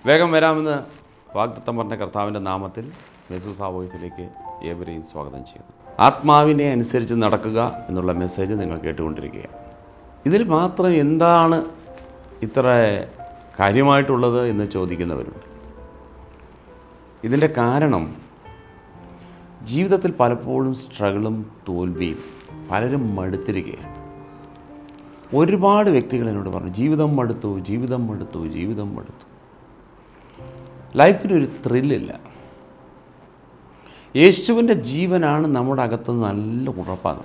വേഗം വരാമെന്ന് വാഗ്ദത്തം പറഞ്ഞ കർത്താവിൻ്റെ നാമത്തിൽ മെസൂസ വോയിസിലേക്ക് ഏവരെയും സ്വാഗതം ചെയ്യുന്നു ആത്മാവിനെ അനുസരിച്ച് നടക്കുക എന്നുള്ള മെസ്സേജ് നിങ്ങൾ കേട്ടുകൊണ്ടിരിക്കുകയാണ് ഇതിൽ മാത്രം എന്താണ് ഇത്ര കാര്യമായിട്ടുള്ളത് എന്ന് ചോദിക്കുന്നവരുണ്ട് ഇതിൻ്റെ കാരണം ജീവിതത്തിൽ പലപ്പോഴും സ്ട്രഗിളും തോൽവിയും പലരും മടുത്തിരിക്കുകയാണ് ഒരുപാട് വ്യക്തികൾ എന്നോട് പറഞ്ഞു ജീവിതം മടുത്തു ജീവിതം മടുത്തു ജീവിതം മടുത്തു ലൈഫിനൊരു ത്രില്ലില്ല യേശുവിൻ്റെ ജീവനാണ് നമ്മുടെ അകത്ത് നല്ല ഉറപ്പാണ്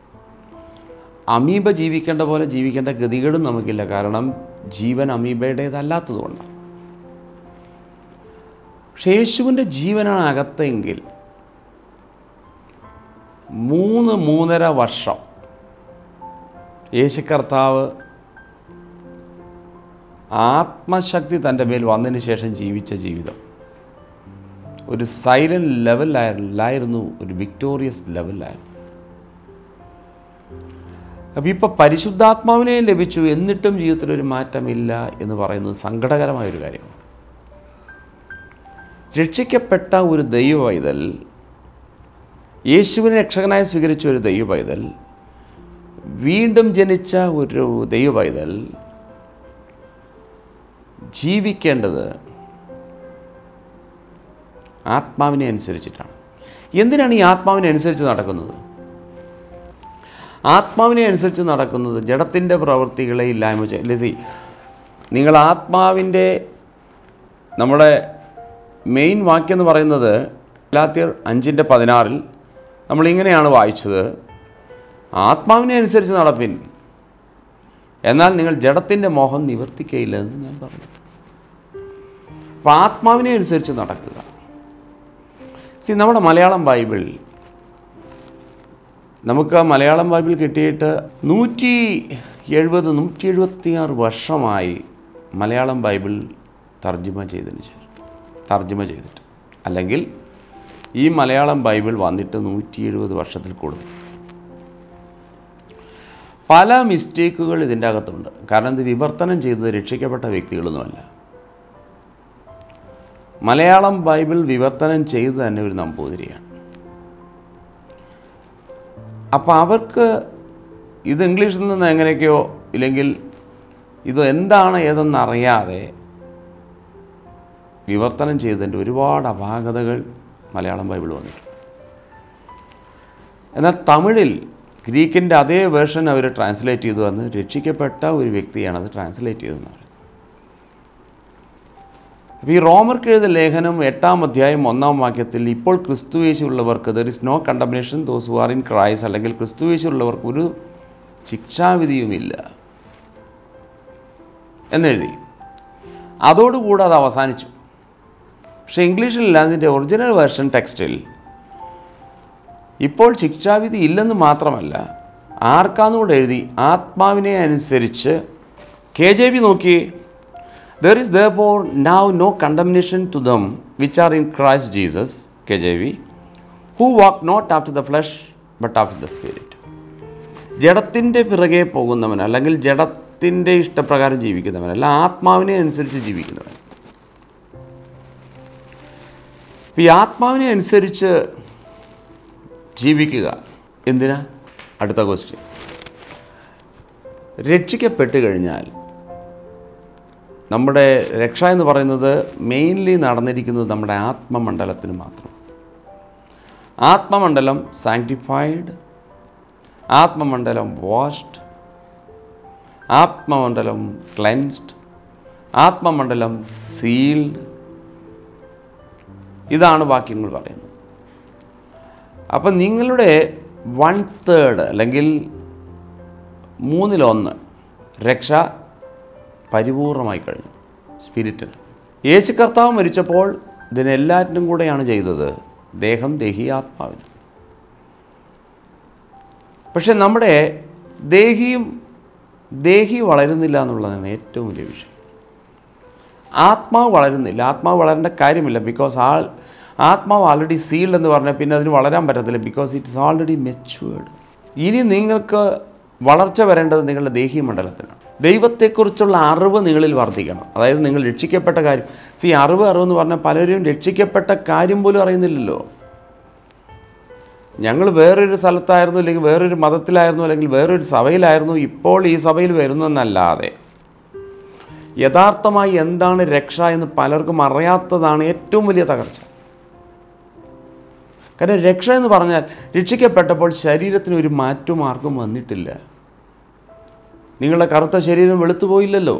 അമീബ ജീവിക്കേണ്ട പോലെ ജീവിക്കേണ്ട ഗതികേടും നമുക്കില്ല കാരണം ജീവൻ അമീബയുടേതല്ലാത്തതുകൊണ്ടാണ് പക്ഷേ യേശുവിൻ്റെ ജീവനാണ് അകത്തെങ്കിൽ മൂന്ന് മൂന്നര വർഷം യേശു കർത്താവ് ആത്മശക്തി തൻ്റെ മേൽ വന്നതിന് ശേഷം ജീവിച്ച ജീവിതം ഒരു സൈലൻറ്റ് ലെവലിലായിരുന്നു ഒരു വിക്ടോറിയസ് ലെവലിലായിരുന്നു അപ്പോൾ ഇപ്പോൾ പരിശുദ്ധാത്മാവിനെ ലഭിച്ചു എന്നിട്ടും ജീവിതത്തിൽ ഒരു മാറ്റമില്ല എന്ന് പറയുന്നത് സങ്കടകരമായൊരു കാര്യമാണ് രക്ഷിക്കപ്പെട്ട ഒരു ദൈവ പൈതൽ യേശുവിനെ രക്ഷകനായി സ്വീകരിച്ച ഒരു ദൈവ പൈതൽ വീണ്ടും ജനിച്ച ഒരു ദൈവ പൈതൽ ജീവിക്കേണ്ടത് ആത്മാവിനെ അനുസരിച്ചിട്ടാണ് എന്തിനാണ് ഈ ആത്മാവിനെ അനുസരിച്ച് നടക്കുന്നത് ആത്മാവിനെ അനുസരിച്ച് നടക്കുന്നത് ജഡത്തിൻ്റെ പ്രവൃത്തികളെ ഇല്ലായ്മ ചെയ്യും ലസി നിങ്ങൾ ആത്മാവിൻ്റെ നമ്മുടെ മെയിൻ വാക്യം എന്ന് പറയുന്നത് ഗലാത്യർ അഞ്ചിൻ്റെ പതിനാറിൽ നമ്മളിങ്ങനെയാണ് വായിച്ചത് ആത്മാവിനെ അനുസരിച്ച് നടപ്പിൻ എന്നാൽ നിങ്ങൾ ജഡത്തിൻ്റെ മോഹം നിവർത്തിക്കയില്ല എന്ന് ഞാൻ പറഞ്ഞു അപ്പോൾ ആത്മാവിനെ അനുസരിച്ച് നടക്കുക സി നമ്മുടെ മലയാളം ബൈബിൾ നമുക്ക് ആ മലയാളം ബൈബിൾ കിട്ടിയിട്ട് നൂറ്റി എഴുപത് നൂറ്റി എഴുപത്തിയാറ് വർഷമായി മലയാളം ബൈബിൾ തർജ്ജിമ ചെയ്തതിന് ശേഷം തർജ്ജിമ ചെയ്തിട്ട് അല്ലെങ്കിൽ ഈ മലയാളം ബൈബിൾ വന്നിട്ട് നൂറ്റി എഴുപത് വർഷത്തിൽ കൂടുതൽ പല മിസ്റ്റേക്കുകൾ ഇതിൻ്റെ അകത്തുണ്ട് കാരണം ഇത് വിവർത്തനം ചെയ്തത് രക്ഷിക്കപ്പെട്ട വ്യക്തികളൊന്നുമല്ല മലയാളം ബൈബിൾ വിവർത്തനം ചെയ്ത് തന്നെ ഒരു നമ്പൂതിരിയാണ് അപ്പോൾ അവർക്ക് ഇത് ഇംഗ്ലീഷിൽ നിന്ന് എങ്ങനെയൊക്കെയോ ഇല്ലെങ്കിൽ ഇത് എന്താണ് ഏതെന്നറിയാതെ വിവർത്തനം ചെയ്തതിൻ്റെ ഒരുപാട് അപാകതകൾ മലയാളം ബൈബിൾ വന്നിട്ടുണ്ട് എന്നാൽ തമിഴിൽ ഗ്രീക്കിൻ്റെ അതേ വേർഷൻ അവർ ട്രാൻസ്ലേറ്റ് ചെയ്തു വന്ന് രക്ഷിക്കപ്പെട്ട ഒരു വ്യക്തിയാണ് അത് ട്രാൻസ്ലേറ്റ് ചെയ്തതെന്ന് പറയുന്നത് അപ്പോൾ ഈ റോമർക്ക് എഴുതിയ ലേഖനം എട്ടാം അധ്യായം ഒന്നാം വാക്യത്തിൽ ഇപ്പോൾ ക്രിസ്തുവേശുള്ളവർക്ക് there is no condemnation those who are in Christ അല്ലെങ്കിൽ ക്രിസ്തുവേശുള്ളവർക്ക് ഒരു ശിക്ഷാവിധിയുമില്ല എന്നെഴുതി അതോടുകൂടെ അത് അവസാനിച്ചു പക്ഷേ ഇംഗ്ലീഷിലല്ല അതിൻ്റെ ഒറിജിനൽ വേർഷൻ ടെക്സ്റ്റിൽ ഇപ്പോൾ ശിക്ഷാവിധി ഇല്ലെന്ന് മാത്രമല്ല ആർക്കാന്നുകൂടെ എഴുതി ആത്മാവിനെ അനുസരിച്ച് കെ ജെ ബി നോക്കി there is therefore now no condemnation to them which are in Christ Jesus K J V who walk not after the flesh but after the spirit ജഡത്തിൻ്റെ പിറകെ പോകുന്നവൻ അല്ലെങ്കിൽ ജഡത്തിൻ്റെ ഇഷ്ടപ്രകാരം ജീവിക്കുന്നവൻ അല്ല ആത്മാവിനെ അനുസരിച്ച് ജീവിക്കുന്നവൻ ഈ ആത്മാവിനെ അനുസരിച്ച് ജീവിക്കുക എന്തിനാ അടുത്ത ക്വസ്റ്റ്യൻ രക്ഷിക്കപ്പെട്ട് കഴിഞ്ഞാൽ നമ്മുടെ രക്ഷ എന്ന് പറയുന്നത് മെയിൻലി നടന്നിരിക്കുന്നത് നമ്മുടെ ആത്മമണ്ഡലത്തിന് മാത്രം ആത്മമണ്ഡലം സാങ്ക്ടിഫൈഡ് ആത്മമണ്ഡലം വാഷ്ഡ് ആത്മമണ്ഡലം ക്ലെൻസ്ഡ് ആത്മമണ്ഡലം സീൽഡ് ഇതാണ് വാക്യങ്ങൾ പറയുന്നത് അപ്പം നിങ്ങളുടെ വൺ തേർഡ് അല്ലെങ്കിൽ മൂന്നിലൊന്ന് രക്ഷ പരിപൂർണമായി കഴിഞ്ഞു സ്പിരിറ്റിന് യേശു കർത്താവ് മരിച്ചപ്പോൾ ഇതിനെല്ലാറ്റിനും കൂടെയാണ് ചെയ്തത് ദേഹം ദേഹി ആത്മാവിന് പക്ഷെ നമ്മുടെ ദേഹിയും ദേഹി വളരുന്നില്ല എന്നുള്ളതാണ് ഏറ്റവും വലിയ വിഷയം ആത്മാവ് വളരുന്നില്ല ആത്മാവ് വളരേണ്ട കാര്യമില്ല ബിക്കോസ് ആൾ ആത്മാവ് ആൾറെഡി സീൽഡ് എന്ന് പറഞ്ഞാൽ പിന്നെ അതിന് വളരാൻ പറ്റത്തില്ല because it is already matured ഇനി നിങ്ങൾക്ക് വളർച്ച വരേണ്ടത് നിങ്ങളുടെ ദേഹീയ മണ്ഡലത്തിനാണ് ദൈവത്തെക്കുറിച്ചുള്ള അറിവ് നിങ്ങളിൽ വർദ്ധിക്കണം അതായത് നിങ്ങൾ രക്ഷിക്കപ്പെട്ട കാര്യം സി അറിവ് അറിവെന്ന് പറഞ്ഞാൽ പലരും രക്ഷിക്കപ്പെട്ട കാര്യം പോലും അറിയുന്നില്ലല്ലോ ഞങ്ങൾ വേറൊരു സ്ഥലത്തായിരുന്നു അല്ലെങ്കിൽ വേറൊരു മതത്തിലായിരുന്നു അല്ലെങ്കിൽ വേറൊരു സഭയിലായിരുന്നു ഇപ്പോൾ ഈ സഭയിൽ വരുന്നെന്നല്ലാതെ യഥാർത്ഥമായി എന്താണ് രക്ഷ എന്ന് പലർക്കും അറിയാത്തതാണ് ഏറ്റവും വലിയ തകർച്ച കാരണം രക്ഷ എന്ന് പറഞ്ഞാൽ രക്ഷിക്കപ്പെട്ടപ്പോൾ ശരീരത്തിന് ഒരു മാറ്റവും ആർക്കും വന്നിട്ടില്ല നിങ്ങളുടെ കറുത്ത ശരീരം വെളുത്തു പോയില്ലല്ലോ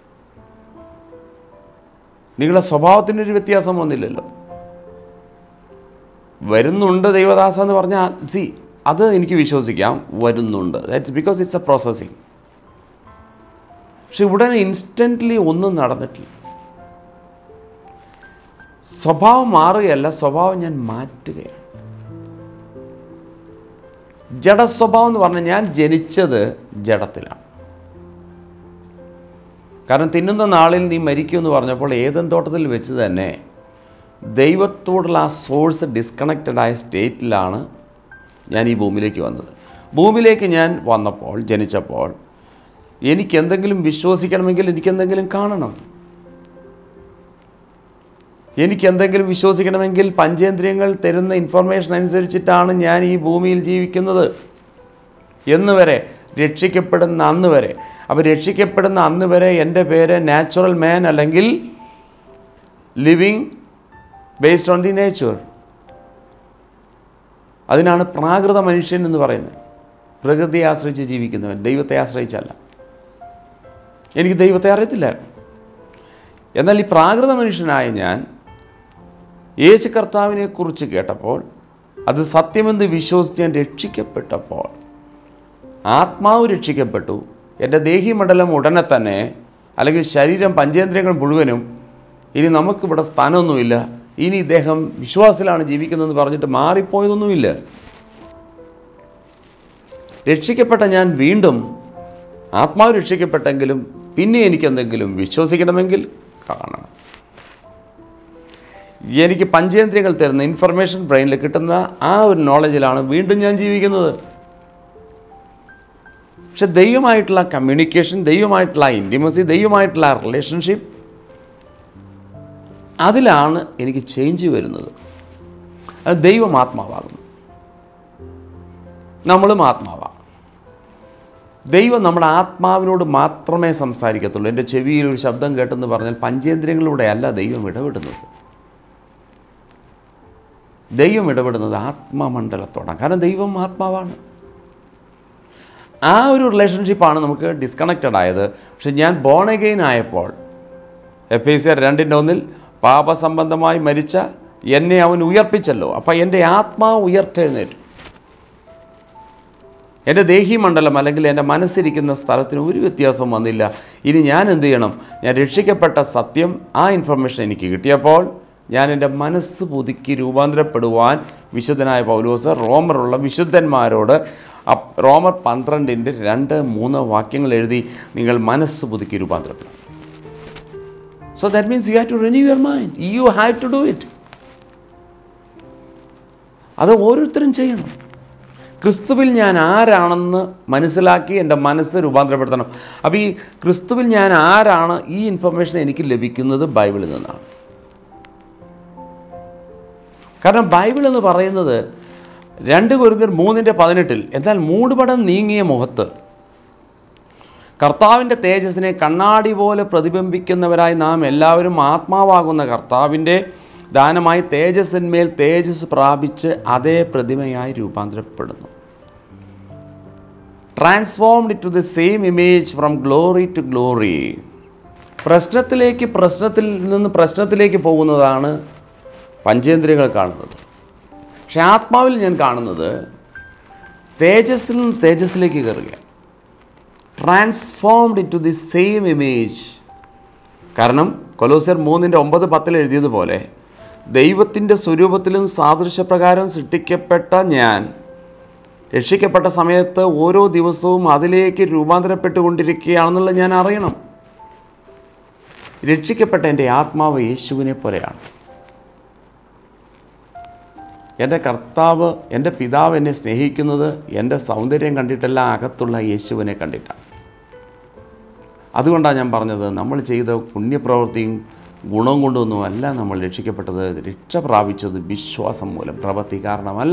നിങ്ങളുടെ സ്വഭാവത്തിനൊരു വ്യത്യാസം വന്നില്ലല്ലോ വരുന്നുണ്ട് ദൈവദാസ എന്ന് പറഞ്ഞാൽ സി അത് എനിക്ക് വിശ്വസിക്കാം വരുന്നുണ്ട് that's because it's a processing പക്ഷെ ഉടനെ ഇൻസ്റ്റൻ്റ്ലി ഒന്നും നടന്നിട്ടില്ല സ്വഭാവം മാറുകയല്ല സ്വഭാവം ഞാൻ മാറ്റുകയാണ് ജഡസ്വഭാവം എന്ന് പറഞ്ഞാൽ ഞാൻ ജനിച്ചത് ജഡത്തിലാണ് കാരണം തിന്നുന്ന നാളിൽ നീ മരിക്കുമെന്ന് പറഞ്ഞപ്പോൾ ഏതൻ തോട്ടത്തിൽ വെച്ച് തന്നെ ദൈവത്തോടുള്ള ആ സോഴ്സ് ഡിസ്കണക്റ്റഡ് ആയ സ്റ്റേറ്റിലാണ് ഞാൻ ഈ ഭൂമിയിലേക്ക് വന്നത് ഭൂമിയിലേക്ക് ഞാൻ വന്നപ്പോൾ ജനിച്ചപ്പോൾ എനിക്ക് എന്തെങ്കിലും വിശ്വസിക്കണമെങ്കിൽ എനിക്ക് എന്തെങ്കിലും കാണണം എനിക്ക് എന്തെങ്കിലും വിശ്വസിക്കണമെങ്കിൽ പഞ്ചേന്ദ്രിയങ്ങൾ തരുന്ന ഇൻഫർമേഷൻ അനുസരിച്ചിട്ടാണ് ഞാൻ ഈ ഭൂമിയിൽ ജീവിക്കുന്നത് എന്ന് വരെ രക്ഷിക്കപ്പെടുന്ന അന്ന് വരെ അപ്പോൾ രക്ഷിക്കപ്പെടുന്ന അന്ന് വരെ എൻ്റെ പേര് നാച്ചുറൽ മാൻ അല്ലെങ്കിൽ living based on the nature അതിനാണ് പ്രാകൃത മനുഷ്യൻ എന്ന് പറയുന്നത് പ്രകൃതിയെ ആശ്രയിച്ച് ജീവിക്കുന്നവൻ ദൈവത്തെ ആശ്രയിച്ചല്ല എനിക്ക് ദൈവത്തെ അറിയത്തില്ലായിരുന്നു എന്നാൽ ഈ പ്രാകൃത മനുഷ്യനായ ഞാൻ യേശു കർത്താവിനെ കുറിച്ച് കേട്ടപ്പോൾ അത് സത്യമെന്ന് വിശ്വസിച്ച് ഞാൻ രക്ഷിക്കപ്പെട്ടപ്പോൾ ആത്മാവ് രക്ഷിക്കപ്പെട്ടു എൻ്റെ ദേഹിമണ്ഡലം ഉടനെ തന്നെ അല്ലെങ്കിൽ ശരീരം പഞ്ചേന്ദ്രിയങ്ങൾ മുഴുവനും ഇനി നമുക്കിവിടെ സ്ഥാനമൊന്നുമില്ല ഇനി ഇദ്ദേഹം വിശ്വാസത്തിലാണ് ജീവിക്കുന്നതെന്ന് പറഞ്ഞിട്ട് മാറിപ്പോയതൊന്നുമില്ല രക്ഷിക്കപ്പെട്ട ഞാൻ വീണ്ടും ആത്മാവ് രക്ഷിക്കപ്പെട്ടെങ്കിലും പിന്നെ എനിക്കെന്തെങ്കിലും വിശ്വസിക്കണമെങ്കിൽ കാണണം എനിക്ക് പഞ്ചേന്ദ്രിയങ്ങൾ തരുന്ന ഇൻഫർമേഷൻ ബ്രെയിനിൽ കിട്ടുന്ന ആ ഒരു നോളജിലാണ് വീണ്ടും ഞാൻ ജീവിക്കുന്നത് പക്ഷെ ദൈവമായിട്ടുള്ള കമ്മ്യൂണിക്കേഷൻ ദൈവമായിട്ടുള്ള ഇൻറ്റിമസി ദൈവമായിട്ടുള്ള റിലേഷൻഷിപ്പ് അതിലാണ് എനിക്ക് ചേഞ്ച് വരുന്നത് അത് ദൈവം ആത്മാവാകുന്നു നമ്മളും ആത്മാവാണ് ദൈവം നമ്മുടെ ആത്മാവിനോട് മാത്രമേ സംസാരിക്കത്തുള്ളൂ എൻ്റെ ചെവിയിൽ ഒരു ശബ്ദം കേട്ടെന്ന് പറഞ്ഞാൽ പഞ്ചേന്ദ്രിയങ്ങളിലൂടെ അല്ല ദൈവം ഇടപെടുന്നത് ദൈവം ഇടപെടുന്നത് ആത്മമണ്ഡലത്തോടാണ് കാരണം ദൈവം ആത്മാവാണ് ആ ഒരു റിലേഷൻഷിപ്പാണ് നമുക്ക് ഡിസ്കണക്റ്റഡ് ആയത് പക്ഷെ ഞാൻ ബോൺ അഗെയിൻ ആയപ്പോൾ എഫ് ഐ സി ആർ രണ്ടിൻ്റെ ഒന്നിൽ പാപസംബന്ധമായി മരിച്ച എന്നെ അവൻ ഉയർപ്പിച്ചല്ലോ അപ്പം എൻ്റെ ആത്മാവ് ഉയർത്തെഴുന്നേറ്റു എൻ്റെ ദേഹീമണ്ഡലം അല്ലെങ്കിൽ എൻ്റെ മനസ്സിരിക്കുന്ന സ്ഥലത്തിന് ഒരു വ്യത്യാസവും വന്നില്ല ഇനി ഞാൻ എന്ത് ചെയ്യണം ഞാൻ രക്ഷിക്കപ്പെട്ട സത്യം ആ ഇൻഫർമേഷൻ എനിക്ക് കിട്ടിയപ്പോൾ ഞാൻ എൻ്റെ മനസ്സ് പുതുക്കി രൂപാന്തരപ്പെടുവാൻ വിശുദ്ധനായ പൗലോസ് റോമറുള്ള വിശുദ്ധന്മാരോട് അപ്- റോമർ പന്ത്രണ്ടിൻ്റെ രണ്ട് മൂന്ന് വാക്യങ്ങൾ എഴുതി നിങ്ങൾ മനസ്സ് പുതുക്കി രൂപാന്തരപ്പെടും so that means you have to renew your mind you have to do it അത് ഓരോരുത്തരും ചെയ്യണം ക്രിസ്തുവിൽ ഞാൻ ആരാണെന്ന് മനസ്സിലാക്കി എൻ്റെ മനസ്സ് രൂപാന്തരപ്പെടുത്തണം അപ്പോൾ ഈ ക്രിസ്തുവിൽ ഞാൻ ആരാണ് ഈ ഇൻഫർമേഷൻ എനിക്ക് ലഭിക്കുന്നത് ബൈബിളിൽ നിന്നാണ് കാരണം ബൈബിൾ എന്ന് പറയുന്നത് രണ്ട് കുരുന്നർ മൂന്നിൻ്റെ പതിനെട്ടിൽ എന്നാൽ മൂടുപടം നീങ്ങിയ മുഖത്ത് കർത്താവിൻ്റെ തേജസ്സിനെ കണ്ണാടി പോലെ പ്രതിബിംബിക്കുന്നവരായി നാം എല്ലാവരും ആത്മാവാകുന്ന കർത്താവിൻ്റെ ദാനമായി തേജസ്സിന്മേൽ തേജസ് പ്രാപിച്ച് അതേ പ്രതിമയായി രൂപാന്തരപ്പെടുന്നു transformed to the same image from glory to glory പ്രശ്നത്തിലേക്ക് പ്രശ്നത്തിൽ നിന്ന് പ്രശ്നത്തിലേക്ക് പോകുന്നതാണ് പഞ്ചേന്ദ്രിയങ്ങൾ കാണുന്നത് പക്ഷെ ആത്മാവിൽ ഞാൻ കാണുന്നത് തേജസ്സിൽ നിന്ന് തേജസ്സിലേക്ക് കയറുകയാണ് transformed into the same image കാരണം കൊലോസർ മൂന്നിൻ്റെ ഒമ്പത് പത്തിൽ എഴുതിയതുപോലെ ദൈവത്തിൻ്റെ സ്വരൂപത്തിലും സാദൃശ്യപ്രകാരം സൃഷ്ടിക്കപ്പെട്ട ഞാൻ രക്ഷിക്കപ്പെട്ട സമയത്ത് ഓരോ ദിവസവും അതിലേക്ക് രൂപാന്തരപ്പെട്ടുകൊണ്ടിരിക്കുകയാണെന്നുള്ളത് ഞാൻ അറിയണം രക്ഷിക്കപ്പെട്ട എൻ്റെ ആത്മാവ് യേശുവിനെ പോലെയാണ് എൻ്റെ കർത്താവ് എൻ്റെ പിതാവ് എന്നെ സ്നേഹിക്കുന്നത് എൻ്റെ സൗന്ദര്യം കണ്ടിട്ടല്ല അകത്തുള്ള യേശുവിനെ കണ്ടിട്ടാണ് അതുകൊണ്ടാണ് ഞാൻ പറഞ്ഞത് നമ്മൾ ചെയ്ത പുണ്യപ്രവൃത്തിയും ഗുണം കൊണ്ടൊന്നും അല്ല നമ്മൾ രക്ഷിക്കപ്പെട്ടത് രക്ഷ പ്രാപിച്ചത് വിശ്വാസം മൂലം പ്രവൃത്തി കാരണമല്ല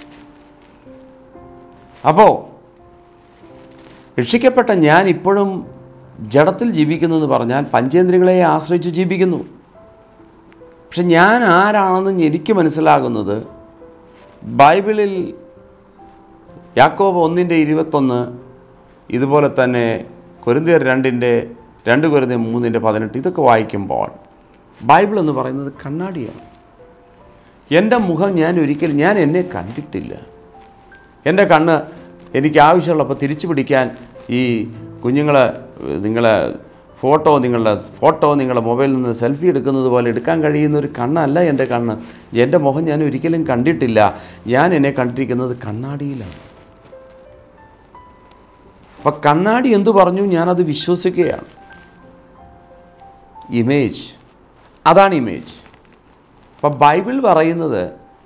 അപ്പോൾ രക്ഷിക്കപ്പെട്ട ഞാൻ ഇപ്പോഴും ജഡത്തിൽ ജീവിക്കുന്നു എന്ന് പറഞ്ഞാൽ പഞ്ചേന്ദ്രിയങ്ങളെ ആശ്രയിച്ച് ജീവിക്കുന്നു പക്ഷെ ഞാൻ ആരാണെന്ന് എനിക്ക് മനസ്സിലാകുന്നത് ബൈബിളിൽ യാക്കോബ് ഒന്നിൻ്റെ ഇരുപത്തൊന്ന് ഇതുപോലെ തന്നെ കൊരിന്തിയർ രണ്ടിൻ്റെ രണ്ട് കൊരിന്തിയർ മൂന്നിൻ്റെ പതിനെട്ട് ഇതൊക്കെ വായിക്കുമ്പോൾ ബൈബിൾ എന്ന് പറയുന്നത് കണ്ണാടിയാണ് എൻ്റെ മുഖം ഞാൻ ഒരിക്കലും ഞാൻ എന്നെ കണ്ടിട്ടില്ല എൻ്റെ കണ്ണ് എനിക്ക് ആവശ്യമുള്ളപ്പോൾ തിരിച്ചു പിടിക്കാൻ ഈ കുഞ്ഞുങ്ങളെ നിങ്ങളെ ഫോട്ടോ നിങ്ങളുടെ ഫോട്ടോ നിങ്ങളുടെ മൊബൈലിൽ നിന്ന് സെൽഫി എടുക്കുന്നത് പോലെ എടുക്കാൻ കഴിയുന്ന ഒരു കണ്ണല്ല എൻ്റെ കണ്ണ് എൻ്റെ മുഖം ഞാൻ ഒരിക്കലും കണ്ടിട്ടില്ല ഞാൻ എന്നെ കണ്ടിരിക്കുന്നത് കണ്ണാടിയിലാണ് അപ്പം കണ്ണാടി എന്തു പറഞ്ഞു ഞാനത് വിശ്വസിക്കുകയാണ് ഇമേജ് അതാണ് ഇമേജ് അപ്പം ബൈബിൾ പറയുന്നത്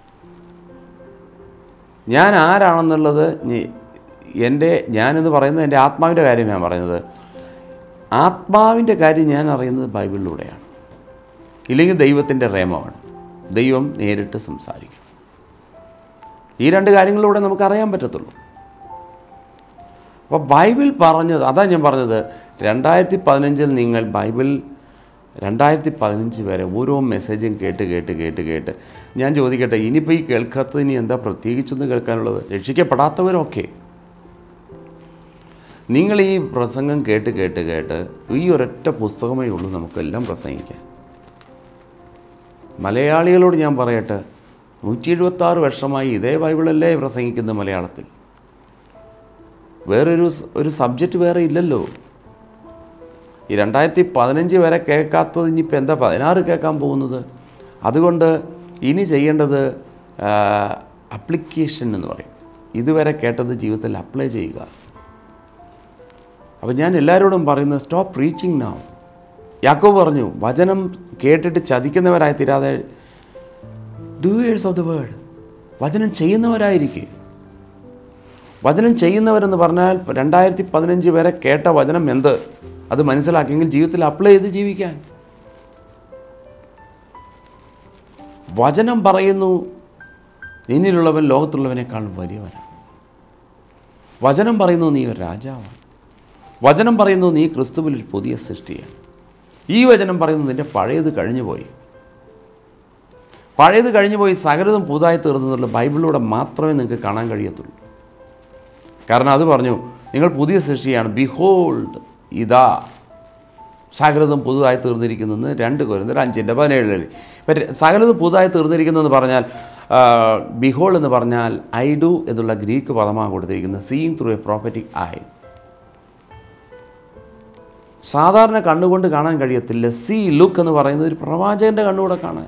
ഞാൻ ആരാണെന്നുള്ളത് ഞ- എൻ്റെ ഞാനെന്ന് പറയുന്നത് എൻ്റെ ആത്മാവിൻ്റെ കാര്യം ഞാൻ പറയുന്നത് ആത്മാവിൻ്റെ കാര്യം ഞാൻ അറിയുന്നത് ബൈബിളിലൂടെയാണ് ഇല്ലെങ്കിൽ ദൈവത്തിൻ്റെ റേമമാണ് ദൈവം നേരിട്ട് സംസാരിക്കും ഈ രണ്ട് കാര്യങ്ങളിലൂടെ നമുക്ക് അറിയാൻ പറ്റത്തുള്ളൂ അപ്പോൾ ബൈബിൾ പറഞ്ഞത് അതാ ഞാൻ പറഞ്ഞത് രണ്ടായിരത്തി പതിനഞ്ചിൽ നിങ്ങൾ ബൈബിൾ രണ്ടായിരത്തി പതിനഞ്ച് വരെ ഓരോ മെസ്സേജും കേട്ട് കേട്ട് കേട്ട് കേട്ട് ഞാൻ ചോദിക്കട്ടെ ഇനിയിപ്പോൾ ഈ കേൾക്കാത്തത് ഇനി എന്താ പ്രത്യേകിച്ചൊന്ന് കേൾക്കാനുള്ളത് രക്ഷിക്കപ്പെടാത്തവരൊക്കെ നിങ്ങൾ ഈ പ്രസംഗം കേട്ട് കേട്ട് കേട്ട് ഈ ഒരൊറ്റ പുസ്തകമേ ഉള്ളൂ നമുക്കെല്ലാം പ്രസംഗിക്കാൻ മലയാളികളോട് ഞാൻ പറയട്ടെ നൂറ്റി എഴുപത്താറ് വർഷമായി ഇതേ ബൈബിളല്ലേ പ്രസംഗിക്കുന്നത് മലയാളത്തിൽ വേറൊരു സ്- ഒരു സബ്ജക്റ്റ് വേറെ ഇല്ലല്ലോ ഈ രണ്ടായിരത്തി പതിനഞ്ച് വരെ കേൾക്കാത്തത് ഇനിയിപ്പോൾ എന്താ പതിനാറ് കേൾക്കാൻ പോകുന്നത് അതുകൊണ്ട് ഇനി ചെയ്യേണ്ടത് അപ്ലിക്കേഷൻ എന്ന് പറയും ഇതുവരെ കേട്ടത് ജീവിതത്തിൽ അപ്ലൈ ചെയ്യുക അപ്പോൾ ഞാൻ എല്ലാവരോടും പറയുന്നത് സ്റ്റോപ്പ് പ്രീച്ചിങ് നാവ് യാക്കോ പറഞ്ഞു വചനം കേട്ടിട്ട് ചതിക്കുന്നവരായി തീരാതെ ഡൂയേഴ്സ് ഓഫ് ദ വേർഡ് വചനം ചെയ്യുന്നവരായിരിക്കും വചനം ചെയ്യുന്നവരെന്ന് പറഞ്ഞാൽ രണ്ടായിരത്തി പതിനഞ്ച് വരെ കേട്ട വചനം എന്ത് അത് മനസ്സിലാക്കിയെങ്കിൽ ജീവിതത്തിൽ അപ്ലൈ ചെയ്ത് ജീവിക്കാൻ വചനം പറയുന്നു നിന്നിലുള്ളവൻ ലോകത്തുള്ളവനേക്കാൾ വലിയവനാണ് വചനം പറയുന്നു നീ ഒരു രാജാവാണ് വചനം പറയുന്നു നീ ക്രിസ്തുവിൽ ഒരു പുതിയ സൃഷ്ടിയാണ് ഈ വചനം പറയുന്നു നിന്റെ പഴയത് കഴിഞ്ഞുപോയി പഴയത് കഴിഞ്ഞുപോയി സകലതും പുതുതായി തീർന്നതുള്ള ബൈബിളിലൂടെ മാത്രമേ നിങ്ങൾക്ക് കാണാൻ കഴിയത്തുള്ളൂ കാരണം അത് പറഞ്ഞു നിങ്ങൾ പുതിയ സൃഷ്ടിയാണ് ബിഹോൾഡ് ഇതാ സകലതും പുതുതായി തീർന്നിരിക്കുന്നെന്ന് രണ്ട് കൊരുന്നർ അഞ്ചിൻ്റെ പതിനേഴിൽ എഴുതി ഇപ്പം സകലതും പുതുതായി തീർന്നിരിക്കുന്നതെന്ന് പറഞ്ഞാൽ ബിഹോൾ എന്ന് പറഞ്ഞാൽ ഐ ഡു എന്നുള്ള ഗ്രീക്ക് പദമാണ് കൊടുത്തിരിക്കുന്നത് seeing through a prophetic eye സാധാരണ കണ്ണുകൊണ്ട് കാണാൻ കഴിയത്തില്ല സീ ലുക്ക് എന്ന് പറയുന്നത് ഒരു പ്രവാചകൻ്റെ കണ്ണുകൂടെ കാണാൻ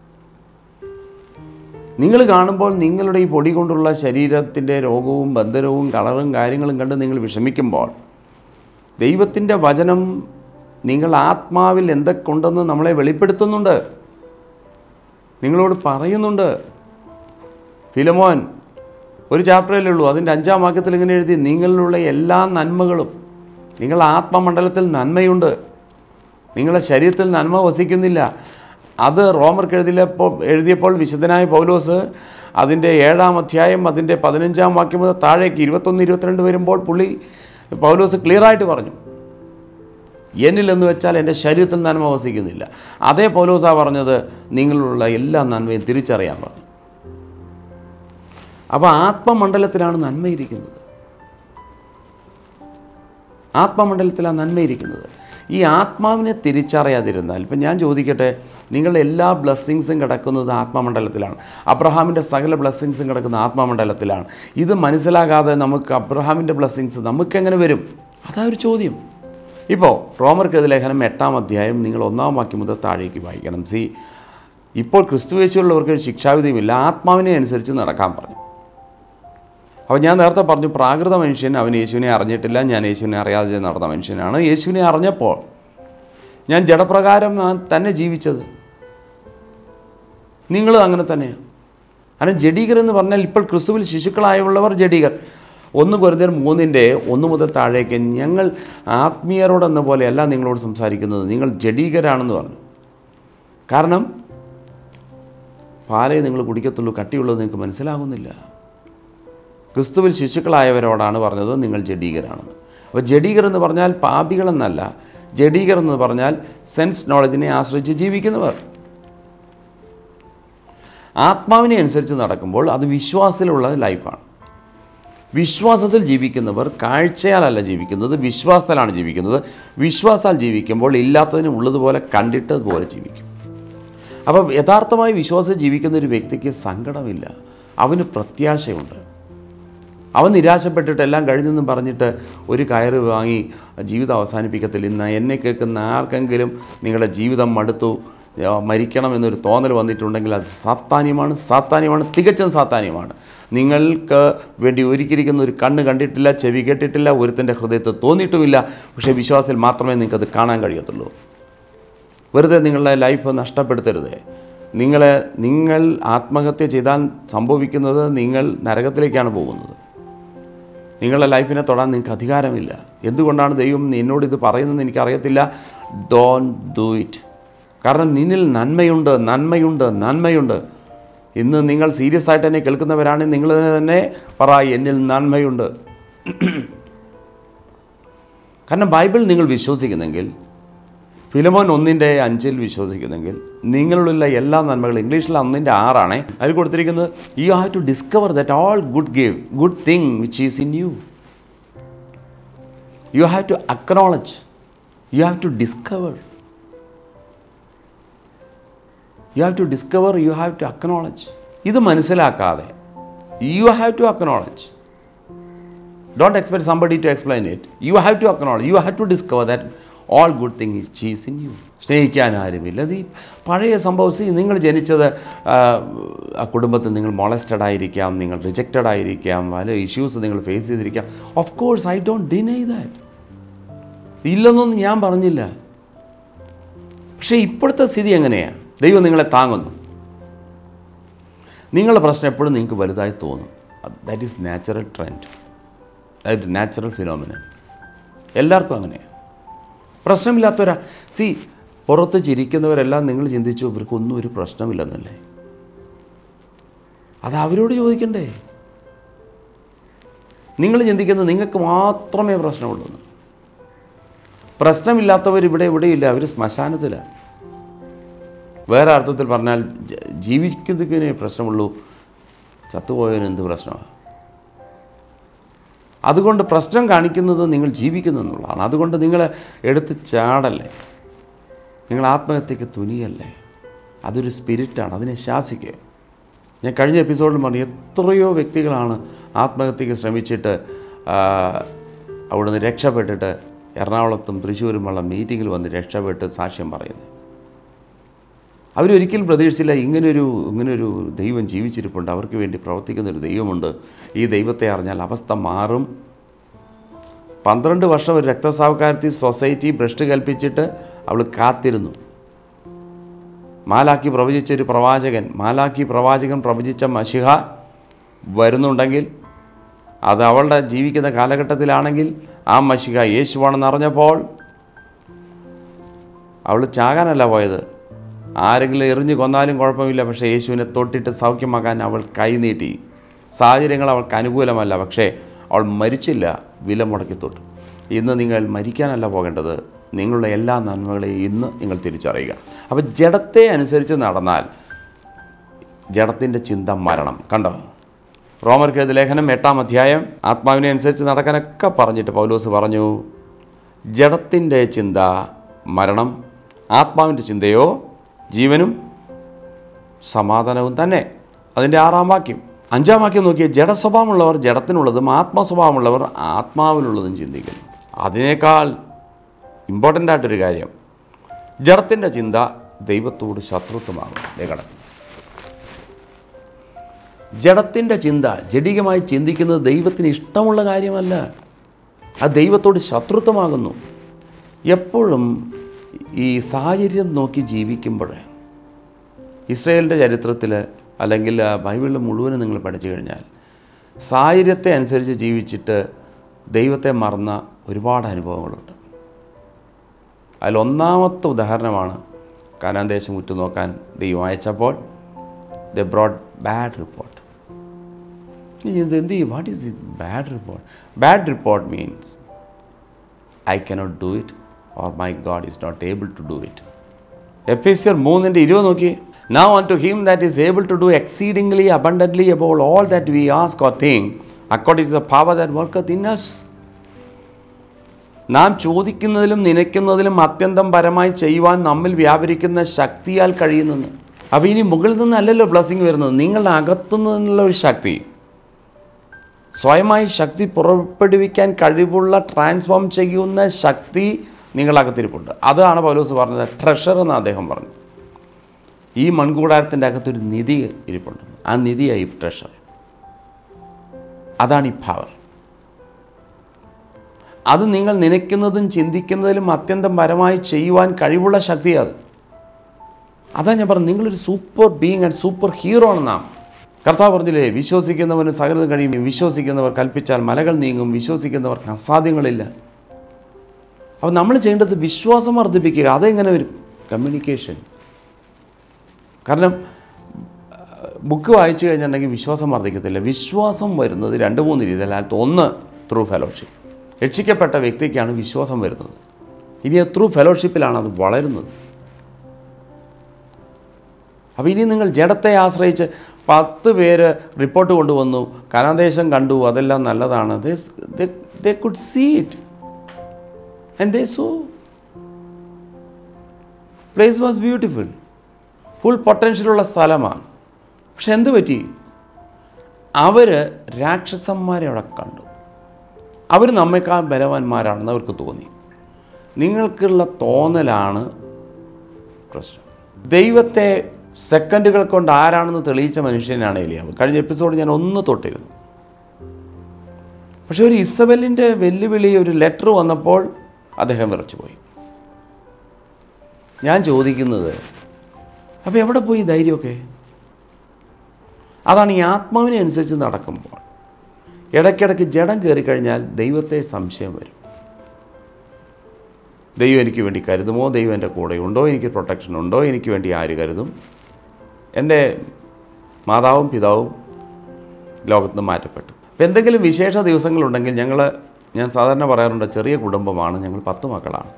നിങ്ങൾ കാണുമ്പോൾ നിങ്ങളുടെ ഈ പൊടി കൊണ്ടുള്ള ശരീരത്തിൻ്റെ രോഗവും ബന്ധനവും കളറും കാര്യങ്ങളും കണ്ട് നിങ്ങൾ വിഷമിക്കുമ്പോൾ ദൈവത്തിൻ്റെ വചനം നിങ്ങൾ ആത്മാവിൽ എന്തൊക്കെ ഉണ്ടെന്ന് നമ്മളെ വെളിപ്പെടുത്തുന്നുണ്ട് നിങ്ങളോട് പറയുന്നുണ്ട് ഫിലമോൻ ഒരു ചാപ്റ്ററിലേ ഉള്ളൂ അതിൻ്റെ അഞ്ചാം വാക്യത്തിൽ ഇങ്ങനെ എഴുതി നിങ്ങളിലുള്ള എല്ലാ നന്മകളും നിങ്ങളുടെ ആത്മമണ്ഡലത്തിൽ നന്മയുണ്ട് നിങ്ങളുടെ ശരീരത്തിൽ നന്മ വസിക്കുന്നില്ല അത് റോമർക്ക് എഴുതിയപ്പോൾ എഴുതിയപ്പോൾ വിശുദ്ധനായ പൗലോസ് അതിൻ്റെ ഏഴാം അധ്യായം അതിൻ്റെ പതിനഞ്ചാം വാക്യം മുതൽ താഴേക്ക് ഇരുപത്തൊന്ന് ഇരുപത്തിരണ്ട് വരുമ്പോൾ പുള്ളി പൗലോസ് ക്ലിയറായിട്ട് പറഞ്ഞു എന്നിലെന്ന് വെച്ചാൽ എൻ്റെ ശരീരത്തിൽ നന്മ വസിക്കുന്നില്ല അതേ പൗലോസാ പറഞ്ഞത് നിങ്ങളുള്ള എല്ലാ നന്മയും തിരിച്ചറിയാൻ പറഞ്ഞു അപ്പോൾ ആത്മമണ്ഡലത്തിലാണ് നന്മയിരിക്കുന്നത് ആത്മമണ്ഡലത്തിലാണ് നന്മയിരിക്കുന്നത് ഈ ആത്മാവിനെ തിരിച്ചറിയാതിരുന്നാൽ ഇപ്പം ഞാൻ ചോദിക്കട്ടെ നിങ്ങളുടെ എല്ലാ ബ്ലെസ്സിങ്സും കിടക്കുന്നത് ആത്മമണ്ഡലത്തിലാണ് അബ്രഹാമിൻ്റെ സകല ബ്ലെസ്സിങ്സും കിടക്കുന്ന ആത്മമണ്ഡലത്തിലാണ് ഇത് മനസ്സിലാകാതെ നമുക്ക് അബ്രഹാമിൻ്റെ ബ്ലെസ്സിങ്സ് നമുക്കെങ്ങനെ വരും അതാ ഒരു ചോദ്യം ഇപ്പോൾ റോമർക്കെത് ലേഖനം എട്ടാം അധ്യായം നിങ്ങൾ ഒന്നാം വാക്യം മുതൽ താഴേക്ക് വായിക്കണം സി ഇപ്പോൾ ക്രിസ്തുവേശുള്ളവർക്ക് ഒരു ശിക്ഷാവിധിയുമില്ല ആത്മാവിനെ അനുസരിച്ച് നടക്കാൻ പറഞ്ഞു അപ്പോൾ ഞാൻ നേരത്തെ പറഞ്ഞു പ്രാകൃത മനുഷ്യൻ അവൻ യേശുവിനെ അറിഞ്ഞിട്ടില്ല ഞാൻ യേശുവിനെ അറിയാതെ നടന്ന മനുഷ്യനാണ് യേശുവിനെ അറിഞ്ഞപ്പോൾ ഞാൻ ജഡപ്രകാരം ഞാൻ തന്നെ ജീവിച്ചത് നിങ്ങൾ അങ്ങനെ തന്നെയാണ് കാരണം ജഡീകർ എന്ന് പറഞ്ഞാൽ ഇപ്പോൾ ക്രിസ്തുവിൽ ശിശുക്കളായുള്ളവർ ജഡീകർ ഒന്ന് കൊരിന്ത്യർ മൂന്നിൻ്റെ ഒന്ന് മുതൽ താഴേക്ക് ഞങ്ങൾ ആത്മീയരോടെന്ന പോലെയല്ല നിങ്ങളോട് സംസാരിക്കുന്നത് നിങ്ങൾ ജഡീകരാണെന്ന് പറഞ്ഞു കാരണം പാലേ നിങ്ങൾ കുടിക്കത്തുള്ളൂ കട്ടിയുള്ളത് നിങ്ങൾക്ക് മനസ്സിലാകുന്നില്ല ക്രിസ്തുവിൽ ശിശുക്കളായവരോടാണ് പറഞ്ഞത് നിങ്ങൾ ജഡീകരാണെന്ന് അപ്പോൾ ജഡീകർ എന്ന് പറഞ്ഞാൽ പാപികളെന്നല്ല ജഡീകർ എന്ന് പറഞ്ഞാൽ സെൻസ് നോളജിനെ ആശ്രയിച്ച് ജീവിക്കുന്നവർ ആത്മാവിനെ അനുസരിച്ച് നടക്കുമ്പോൾ അത് വിശ്വാസത്തിലുള്ള ലൈഫാണ് വിശ്വാസത്തിൽ ജീവിക്കുന്നവർ കാഴ്ചയാലല്ല ജീവിക്കുന്നത് വിശ്വാസത്തിലാണ് ജീവിക്കുന്നത് വിശ്വാസാൽ ജീവിക്കുമ്പോൾ ഇല്ലാത്തതിന് ഉള്ളതുപോലെ കണ്ടിട്ടതുപോലെ ജീവിക്കും അപ്പം യഥാർത്ഥമായി വിശ്വാസം ജീവിക്കുന്ന ഒരു വ്യക്തിക്ക് സങ്കടമില്ല അവന് പ്രത്യാശയുണ്ട് അവൻ നിരാശപ്പെട്ടിട്ട് എല്ലാം കഴിഞ്ഞെന്നും പറഞ്ഞിട്ട് ഒരു കയറ് വാങ്ങി ജീവിതം അവസാനിപ്പിക്കത്തില്ല ഇന്ന് എന്നെ കേൾക്കുന്ന ആർക്കെങ്കിലും നിങ്ങളുടെ ജീവിതം മടുത്തു ആ, മരിക്കണം എന്നൊരു തോന്നൽ വന്നിട്ടുണ്ടെങ്കിൽ അത് സാത്താന്യമാണ് സാത്താന്യമാണ് തികച്ചും സാത്താന്യമാണ് നിങ്ങൾക്ക് വേണ്ടി ഒരുക്കിയിരിക്കുന്ന ഒരു കണ്ണ് കണ്ടിട്ടില്ല ചെവി കേട്ടിട്ടില്ല ഒരുത്തൻ്റെ ഹൃദയത്തിൽ തോന്നിയിട്ടുമില്ല പക്ഷേ വിശ്വാസത്തിൽ മാത്രമേ നിങ്ങൾക്കത് കാണാൻ കഴിയത്തുള്ളൂ വെറുതെ നിങ്ങളുടെ ലൈഫ് നഷ്ടപ്പെടുത്തരുത് നിങ്ങളെ നിങ്ങൾ ആത്മഹത്യ ചെയ്താൽ സംഭവിക്കുന്നത് നിങ്ങൾ നരകത്തിലേക്കാണ് പോകുന്നത് നിങ്ങളുടെ ലൈഫിനെ തൊടാൻ നിങ്ങൾക്ക് അധികാരമില്ല എന്തുകൊണ്ടാണ് ദൈവം എന്നോട് ഇത് പറയുന്നതെന്ന് എനിക്കറിയത്തില്ല ഡോൺ ഡു ഇറ്റ് കാരണം നിന്നിൽ നന്മയുണ്ട് നന്മയുണ്ട് നന്മയുണ്ട് ഇന്ന് നിങ്ങൾ സീരിയസ് ആയിട്ട് തന്നെ കേൾക്കുന്നവരാണെങ്കിൽ നിങ്ങൾ തന്നെ പറ എന്നിൽ നന്മയുണ്ട് കാരണം ബൈബിൾ നിങ്ങൾ വിശ്വസിക്കുന്നെങ്കിൽ ഫിലമോൻ ഒന്നിൻ്റെ അഞ്ചിൽ വിശ്വസിക്കുന്നെങ്കിൽ നിങ്ങളിലുള്ള എല്ലാ നന്മകളും ഇംഗ്ലീഷിൽ ഒന്നിൻ്റെ ആറാണ് അതിൽ കൊടുത്തിരിക്കുന്നത് you have to discover that all good gave good thing which is in you you have to acknowledge you have to discover you have to discover you have to acknowledge ഇത് മനസ്സിലാക്കാതെ you have to acknowledge don't expect somebody to explain it you have to acknowledge you have to discover that all good thing is cheese in you സ്നേഹിക്കാൻ ആരുമില്ല അത് ഈ പഴയ സംഭവം see, നിങ്ങൾ ജനിച്ചത് ആ, ആ കുടുംബത്തിൽ നിങ്ങൾ molested ആയിരിക്കാം നിങ്ങൾ റിജക്റ്റഡ് ആയിരിക്കാം പല ഇഷ്യൂസ് നിങ്ങൾ ഫേസ് ചെയ്തിരിക്കാം of course I don't deny that ഇല്ലെന്നൊന്നും ഞാൻ പറഞ്ഞില്ല പക്ഷേ ഇപ്പോഴത്തെ സ്ഥിതി എങ്ങനെയാണ് ദൈവം നിങ്ങളെ താങ്ങുന്നു നിങ്ങളുടെ പ്രശ്നം എപ്പോഴും നിങ്ങൾക്ക് വലുതായി തോന്നും that is natural trend that natural phenomena എല്ലാവർക്കും അങ്ങനെയാണ് പ്രശ്നമില്ലാത്തവരാ സി പുറത്ത് ചിരിക്കുന്നവരെല്ലാം നിങ്ങൾ ചിന്തിച്ചു ഇവർക്കൊന്നും ഒരു പ്രശ്നമില്ലെന്നല്ലേ അത് അവരോട് ചോദിക്കണ്ടേ നിങ്ങൾ ചിന്തിക്കുന്നത് നിങ്ങൾക്ക് മാത്രമേ പ്രശ്നമുള്ളൂ എന്ന്. പ്രശ്നമില്ലാത്തവർ ഇവിടെ ഇവിടെയില്ല അവർ ശ്മശാനത്തിലാണ് വേറെ അർത്ഥത്തിൽ പറഞ്ഞാൽ ജ- ജീവിക്കുന്നതിനെ പ്രശ്നമുള്ളൂ ചത്തുപോയതിന് എന്ത് പ്രശ്നമാണ് അതുകൊണ്ട് പ്രശ്നം കാണിക്കുന്നത് നിങ്ങൾ ജീവിക്കുന്നു എന്നുള്ളതാണ് അതുകൊണ്ട് നിങ്ങൾ എടുത്ത് ചാടല്ലേ നിങ്ങൾ ആത്മഹത്യക്ക് തുനിയല്ലേ അതൊരു സ്പിരിറ്റാണ് അതിനെ ശാസിക്കുക ഞാൻ കഴിഞ്ഞ എപ്പിസോഡിൽ പറഞ്ഞു എത്രയോ വ്യക്തികളാണ് ആത്മഹത്യക്ക് ശ്രമിച്ചിട്ട് ആ, അവിടുന്ന് രക്ഷപ്പെട്ടിട്ട് എറണാകുളത്തും തൃശ്ശൂരുമുള്ള മീറ്റിങ്ങിൽ വന്ന് രക്ഷപ്പെട്ട് സാക്ഷ്യം പറയുന്നത് അവരൊരിക്കലും പ്രതീക്ഷിച്ചില്ല ഇങ്ങനൊരു ഇങ്ങനൊരു ദൈവം ജീവിച്ചിരിപ്പുണ്ട് അവർക്ക് വേണ്ടി പ്രവർത്തിക്കുന്ന ഒരു ദൈവമുണ്ട് ഈ ദൈവത്തെ അറിഞ്ഞാൽ അവസ്ഥ മാറും പന്ത്രണ്ട് വർഷം ഒരു രക്തസാവക്കാരത്തി സൊസൈറ്റി ഭ്രഷ്ട് കൽപ്പിച്ചിട്ട് അവൾ കാത്തിരുന്നു മാലാക്കി പ്രവചിച്ച ഒരു പ്രവാചകൻ മാലാക്കി പ്രവാചകൻ പ്രവചിച്ച മഷിഹ വരുന്നുണ്ടെങ്കിൽ അത് അവളുടെ ജീവിക്കുന്ന കാലഘട്ടത്തിലാണെങ്കിൽ ആ മഷിഹ യേശുവാണെന്ന് അറിഞ്ഞപ്പോൾ അവൾ ചാകാനല്ല പോയത് ആരെങ്കിലും എറിഞ്ഞു കൊന്നാലും കുഴപ്പമില്ല പക്ഷേ യേശുവിനെ തൊട്ടിട്ട് സൗഖ്യമാക്കാൻ അവൾ കൈനീട്ടി സാഹചര്യങ്ങൾ അവൾക്ക് അനുകൂലമല്ല പക്ഷേ അവൾ മരിച്ചില്ല വില മുടക്കി തൊട്ടു ഇന്ന് നിങ്ങൾ മരിക്കാനല്ല പോകേണ്ടത് നിങ്ങളുടെ എല്ലാ നന്മകളെയും ഇന്ന് നിങ്ങൾ തിരിച്ചറിയുക അപ്പോൾ ജഡത്തെ അനുസരിച്ച് നടന്നാൽ ജഡത്തിൻ്റെ ചിന്ത മരണം കണ്ടോ റോമർക്ക് എഴുതിയ ലേഖനം എട്ടാം അധ്യായം ആത്മാവിനെ അനുസരിച്ച് നടക്കാനൊക്കെ പറഞ്ഞിട്ട് പൗലോസ് പറഞ്ഞു ജഡത്തിൻ്റെ ചിന്ത മരണം ആത്മാവിൻ്റെ ചിന്തയോ ജീവനും സമാധാനവും തന്നെ അതിൻ്റെ ആറാം വാക്യം അഞ്ചാം വാക്യം നോക്കിയ ജഡസ്വഭാവമുള്ളവർ ജഡത്തിനുള്ളതും ആത്മസ്വഭാവമുള്ളവർ ആത്മാവിനുള്ളതും ചിന്തിക്കുന്നു അതിനേക്കാൾ ഇമ്പോർട്ടൻ്റ് ആയിട്ടൊരു കാര്യം ജഡത്തിൻ്റെ ചിന്ത ദൈവത്തോട് ശത്രുത്വമാകും ദേ കിടക്കുന്നു ജഡത്തിൻ്റെ ചിന്ത ജഡികമായി ചിന്തിക്കുന്നത് ദൈവത്തിന് ഇഷ്ടമുള്ള കാര്യമല്ല അത് ദൈവത്തോട് ശത്രുത്വമാകുന്നു എപ്പോഴും ഈ സാഹചര്യം നോക്കി ജീവിക്കുമ്പോൾ ഇസ്രയേലിൻ്റെ ചരിത്രത്തിൽ അല്ലെങ്കിൽ ആ ബൈബിളിൽ മുഴുവനും നിങ്ങൾ പഠിച്ചു കഴിഞ്ഞാൽ സാഹചര്യത്തെ അനുസരിച്ച് ജീവിച്ചിട്ട് ദൈവത്തെ മറന്ന ഒരുപാട് അനുഭവങ്ങളുണ്ട് അതിലൊന്നാമത്തെ ഉദാഹരണമാണ് കാനാൻ ദേശം ഉറ്റുനോക്കാൻ ദൈവം അയച്ചപ്പോൾ ദ ബ്രോഡ് ബാഡ് റിപ്പോർട്ട് ഇത് എന്ത് ചെയ്യും what is this bad report bad report means I cannot do it or my God is not able to do it Ephesians മൂന്നിൻ്റെ ഇരുപത് നോക്കി now unto him that is able to do exceedingly abundantly above all that we ask or think according to the power that work in us നാം ചോദിക്കുന്നതിലും നനയ്ക്കുന്നതിലും അത്യന്തം പരമായി ചെയ്യുവാൻ നമ്മിൽ വ്യാപരിക്കുന്ന ശക്തിയാൽ കഴിയുന്നെന്ന് അപ്പോൾ ഇനി മുകളിൽ നിന്നല്ലല്ലോ ബ്ലസ്സിങ് വരുന്നത് നിങ്ങളുടെ അകത്തു നിന്നുള്ള ഒരു ശക്തി സ്വയമായി ശക്തി പുറപ്പെടുവിക്കാൻ കഴിവുള്ള ട്രാൻസ്ഫോം ചെയ്യുന്ന ശക്തി നിങ്ങളകത്തിരിപ്പുണ്ട് അതാണ് പൗലോസ് പറഞ്ഞത് ട്രഷർ എന്ന് അദ്ദേഹം പറഞ്ഞു ഈ മൺകൂടാരത്തിൻ്റെ അകത്തൊരു നിധി ഇരിപ്പുണ്ട് ആ നിധിയായി ട്രഷർ അതാണ് ഈ പവർ അത് നിങ്ങൾ നനയ്ക്കുന്നതും ചിന്തിക്കുന്നതിലും അത്യന്തം പരമായി ചെയ്യുവാൻ കഴിവുള്ള ശക്തിയാണ് അതാ ഞാൻ പറഞ്ഞു നിങ്ങളൊരു super being and super hero ആണ് നാം കർത്താവ് പറഞ്ഞില്ലേ വിശ്വസിക്കുന്നവന് സകലതും കഴിയും വിശ്വസിക്കുന്നവർ കൽപ്പിച്ചാൽ മലകൾ നീങ്ങും വിശ്വസിക്കുന്നവർക്ക് അസാധ്യങ്ങളില്ല അപ്പോൾ നമ്മൾ ചെയ്യേണ്ടത് വിശ്വാസം വർദ്ധിപ്പിക്കുക അതെങ്ങനെ വരും കമ്മ്യൂണിക്കേഷൻ കാരണം ബുക്ക് വായിച്ചു കഴിഞ്ഞിട്ടുണ്ടെങ്കിൽ വിശ്വാസം വർദ്ധിക്കത്തില്ല വിശ്വാസം വരുന്നത് രണ്ട് മൂന്ന് രീതിയിൽ അതിനകത്ത് ഒന്ന് ത്രൂ ഫെലോഷിപ്പ് രക്ഷിക്കപ്പെട്ട വ്യക്തിക്കാണ് വിശ്വാസം വരുന്നത് ഇനി ത്രൂ ഫെലോഷിപ്പിലാണ് അത് വളരുന്നത് അപ്പോൾ ഇനി നിങ്ങൾ ജഡത്തെ ആശ്രയിച്ച് പത്ത് പേര് റിപ്പോർട്ട് കൊണ്ടുവന്നു കനാദേശം കണ്ടു അതെല്ലാം നല്ലതാണ് they could see it and they saw place was beautiful full പൊട്ടൻഷ്യലുള്ള സ്ഥലമാണ് പക്ഷെ എന്ത് പറ്റി അവർ രാക്ഷസന്മാരെ അവിടെ കണ്ടു അവർ നമ്മേക്കാൾ ബലവാന്മാരാണെന്ന് അവർക്ക് തോന്നി നിങ്ങൾക്കുള്ള തോന്നലാണ് പ്രശ്നം ദൈവത്തെ സെക്കൻഡുകൾ കൊണ്ട് ആരാണെന്ന് തെളിയിച്ച മനുഷ്യനാണ് എലിയാവ് കഴിഞ്ഞ എപ്പിസോഡ് ഞാൻ ഒന്ന് തൊട്ടിരുന്നു പക്ഷെ ഒരു ഇസബലിൻ്റെ വെല്ലുവിളി ഒരു ലെറ്റർ വന്നപ്പോൾ അദ്ദേഹം വിറച്ചുപോയി ഞാൻ ചോദിക്കുന്നത് അപ്പോൾ എവിടെ പോയി ധൈര്യമൊക്കെ അതാണ് ഈ ആത്മാവിനെ അനുസരിച്ച് നടക്കുമ്പോൾ ഇടയ്ക്കിടയ്ക്ക് ജഡം കയറിക്കഴിഞ്ഞാൽ ദൈവത്തെ സംശയം വരും ദൈവം എനിക്ക് വേണ്ടി കരുതുമോ ദൈവം എൻ്റെ കൂടെ ഉണ്ടോ എനിക്ക് പ്രൊട്ടക്ഷൻ ഉണ്ടോ എനിക്ക് വേണ്ടി ആര് കരുതും എൻ്റെ മാതാവും പിതാവും ലോകത്ത് നിന്ന് മാറ്റപ്പെട്ടു അപ്പോൾ എന്തെങ്കിലും വിശേഷ ദിവസങ്ങളുണ്ടെങ്കിൽ ഞങ്ങൾ ഞാൻ സാധാരണ പറയാറുണ്ട് ചെറിയ കുടുംബമാണ് ഞങ്ങൾ പത്ത് മക്കളാണ്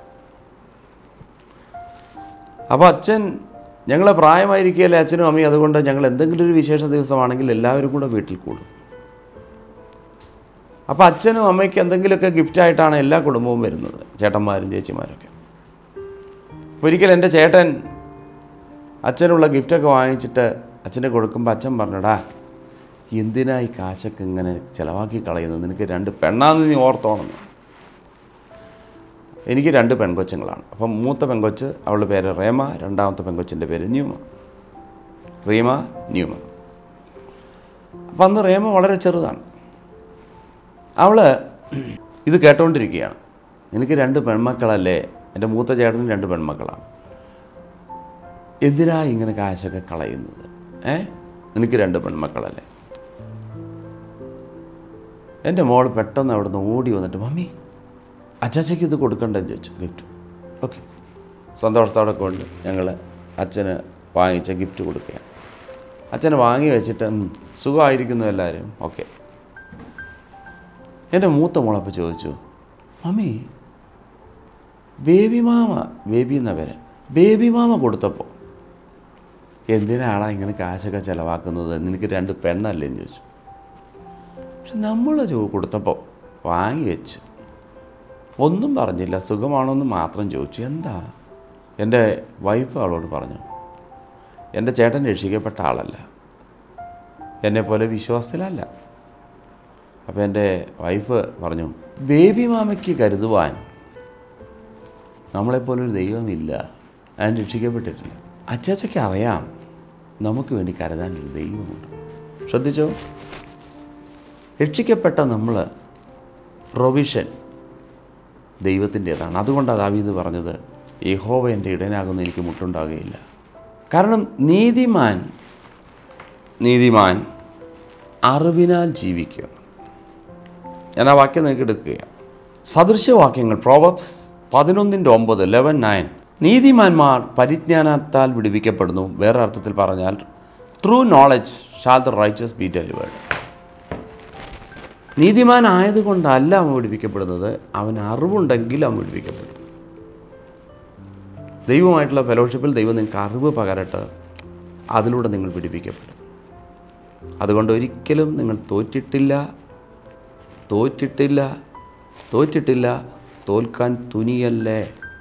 അപ്പോൾ അച്ഛൻ ഞങ്ങൾ പ്രായമായിരിക്കുകയല്ലേ അച്ഛനും അമ്മയും അതുകൊണ്ട് ഞങ്ങൾ എന്തെങ്കിലും ഒരു വിശേഷ ദിവസമാണെങ്കിൽ എല്ലാവരും കൂടെ വീട്ടിൽ കൂടും അപ്പോൾ അച്ഛനും അമ്മയ്ക്ക് എന്തെങ്കിലുമൊക്കെ ഗിഫ്റ്റായിട്ടാണ് എല്ലാ കുടുംബവും വരുന്നത് ചേട്ടന്മാരും ചേച്ചിമാരൊക്കെ ഒരിക്കൽ എൻ്റെ ചേട്ടൻ അച്ഛനുള്ള ഗിഫ്റ്റൊക്കെ വാങ്ങിച്ചിട്ട് അച്ഛനെ കൊടുക്കുമ്പോൾ അച്ഛൻ പറഞ്ഞടാ എന്തിനാ ഈ കാശൊക്കെ ഇങ്ങനെ ചിലവാക്കി കളയുന്നത് നിനക്ക് രണ്ട് പെണ്ണാന്ന് നീ ഓർത്തോണം എനിക്ക് രണ്ട് പെൺകൊച്ചുങ്ങളാണ് അപ്പം മൂത്ത പെൺകൊച്ച് അവളുടെ പേര് റേമ രണ്ടാമത്തെ പെൺകൊച്ചിൻ്റെ പേര് ന്യൂമ റീമ ന്യൂമ അപ്പം അന്ന് റേമ വളരെ ചെറുതാണ് അവൾ ഇത് കേട്ടോണ്ടിരിക്കുകയാണ് എനിക്ക് രണ്ട് പെൺമക്കളല്ലേ എൻ്റെ മൂത്ത ചേട്ടനും രണ്ട് പെൺമക്കളാണ് എന്തിനാ ഇങ്ങനെ കാശൊക്കെ കളയുന്നത് ഏ നിനക്ക് രണ്ട് പെൺമക്കളല്ലേ എൻ്റെ മോൾ പെട്ടെന്ന് അവിടുന്ന് ഓടി വന്നിട്ട് മമ്മി അച്ചാച്ചയ്ക്ക് ഇത് കൊടുക്കണ്ടെന്ന് ചോദിച്ചു ഗിഫ്റ്റ് ഓക്കെ സന്തോഷത്തോടെ കൊണ്ട് ഞങ്ങൾ അച്ഛന് വാങ്ങിച്ച ഗിഫ്റ്റ് കൊടുക്കുകയാണ് അച്ഛന് വാങ്ങി വെച്ചിട്ട് "ഉം, സുഖമായിരിക്കുന്നു എല്ലാവരും ഓക്കെ എൻ്റെ മൂത്ത മോളപ്പോൾ ചോദിച്ചു മമ്മി ബേബി മാമ ബേബി എന്ന പേര് ബേബി മാമ കൊടുത്തപ്പോൾ എന്തിനാണ് ഇങ്ങനെ കാശൊക്കെ ചിലവാക്കുന്നത് നിനക്ക് രണ്ട് പെണ്ണല്ലേ എന്ന് ചോദിച്ചു പക്ഷെ നമ്മൾ ചോ കൊടുത്തപ്പോൾ വാങ്ങി വെച്ച് ഒന്നും പറഞ്ഞില്ല സുഖമാണോ എന്ന് മാത്രം ചോദിച്ചു എന്താ എൻ്റെ വൈഫ് അവളോട് പറഞ്ഞു എൻ്റെ ചേട്ടൻ രക്ഷിക്കപ്പെട്ട ആളല്ല എന്നെപ്പോലെ വിശ്വാസത്തിലല്ല അപ്പോൾ എൻ്റെ വൈഫ് പറഞ്ഞു ബേബി മാമയ്ക്ക് കരുതുവാൻ നമ്മളെപ്പോലൊരു ദൈവമില്ല ഞാൻ രക്ഷിക്കപ്പെട്ടിട്ടില്ല അച്ചാച്ചയ്ക്ക് അറിയാം നമുക്ക് വേണ്ടി കരുതാനൊരു ദൈവമുണ്ട് ശ്രദ്ധിച്ചോ രക്ഷിക്കപ്പെട്ട നമ്മൾ പ്രൊവിഷൻ ദൈവത്തിൻ്റെതാണ് അതുകൊണ്ടാണ് ദാവീദ് പറഞ്ഞത് യഹോവ എൻ്റെ ഇടനാകുന്നു എനിക്ക് മുട്ടുണ്ടാകുകയില്ല കാരണം നീതിമാൻ നീതിമാൻ അറിവിനാൽ ജീവിക്കുക ഞാൻ ആ വാക്യം നിങ്ങൾക്ക് എടുക്കുകയാണ് സദൃശവാക്യങ്ങൾ പ്രോവബ്സ് പതിനൊന്നിൻ്റെ ഒമ്പത് ലെവൻ നയൻ നീതിമാന്മാർ പരിജ്ഞാനത്താൽ വിടുവിക്കപ്പെടുന്നു വേറെ അർത്ഥത്തിൽ പറഞ്ഞാൽ through knowledge shall the riches be delivered നീതിമാനായതുകൊണ്ടല്ല അവൻ വിടുവിക്കപ്പെടുന്നത് അവൻ അറിവുണ്ടെങ്കിൽ അവൻ വിടുവിക്കപ്പെടും ദൈവമായിട്ടുള്ള ഫെലോഷിപ്പിൽ ദൈവം നിങ്ങൾക്ക് അറിവ് പകരട്ട് അതിലൂടെ നിങ്ങൾ പിടിപ്പിക്കപ്പെടും അതുകൊണ്ട് ഒരിക്കലും നിങ്ങൾ തോറ്റിട്ടില്ല തോറ്റിട്ടില്ല തോറ്റിട്ടില്ല തോൽക്കാൻ തുനിയല്ലേ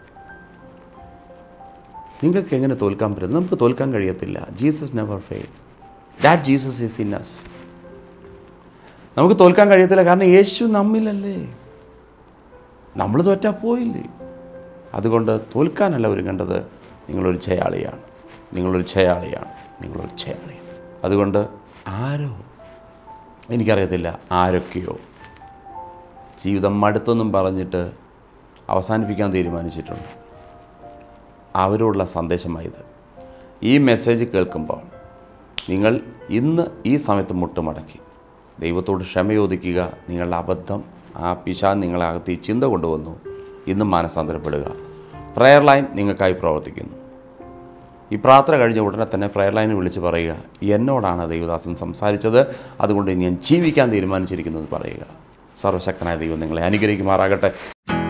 നിങ്ങൾക്ക് എങ്ങനെ തോൽക്കാൻ പറ്റും നമുക്ക് തോൽക്കാൻ കഴിയത്തില്ല Jesus never fail that Jesus is in us നമുക്ക് തോൽക്കാൻ കഴിയത്തില്ല കാരണം യേശു നമ്മിലല്ലേ നമ്മൾ തോറ്റാ പോയില്ലേ അതുകൊണ്ട് തോൽക്കാനല്ല ഒരുങ്ങേണ്ടത് നിങ്ങളൊരു ജയാളിയാണ് നിങ്ങളൊരു ജയാളിയാണ് നിങ്ങളൊരു ജയാളിയാണ് അതുകൊണ്ട് ആരോ എനിക്കറിയത്തില്ല ആരൊക്കെയോ ജീവിതം മടുത്തെന്നും പറഞ്ഞിട്ട് അവസാനിപ്പിക്കാൻ തീരുമാനിച്ചിട്ടുണ്ട് അവരോടുള്ള സന്ദേശമായത് ഈ മെസ്സേജ് കേൾക്കുമ്പോൾ നിങ്ങൾ ഇന്ന് ഈ സമയത്ത് മുട്ടുമടക്കി ദൈവത്തോട് ക്ഷമയോദിക്കുക നിങ്ങളുടെ അബദ്ധം ആ പിശാ നിങ്ങളെ അകത്ത് ഈ ചിന്ത കൊണ്ടുവന്നു ഇന്നും മാനസാന്തരപ്പെടുക പ്രെയർ ലൈൻ നിങ്ങൾക്കായി പ്രവർത്തിക്കുന്നു ഈ പ്രാർത്ഥന കഴിഞ്ഞ ഉടനെ തന്നെ പ്രെയർ ലൈനിൽ വിളിച്ച് പറയുക എന്നോടാണ് ദൈവദാസൻ സംസാരിച്ചത് അതുകൊണ്ട് ഞാൻ ജീവിക്കാൻ തീരുമാനിച്ചിരിക്കുന്നത് പറയുക സർവശക്തനായ ദൈവം നിങ്ങളെ അനുഗ്രഹിക്കുമാറാകട്ടെ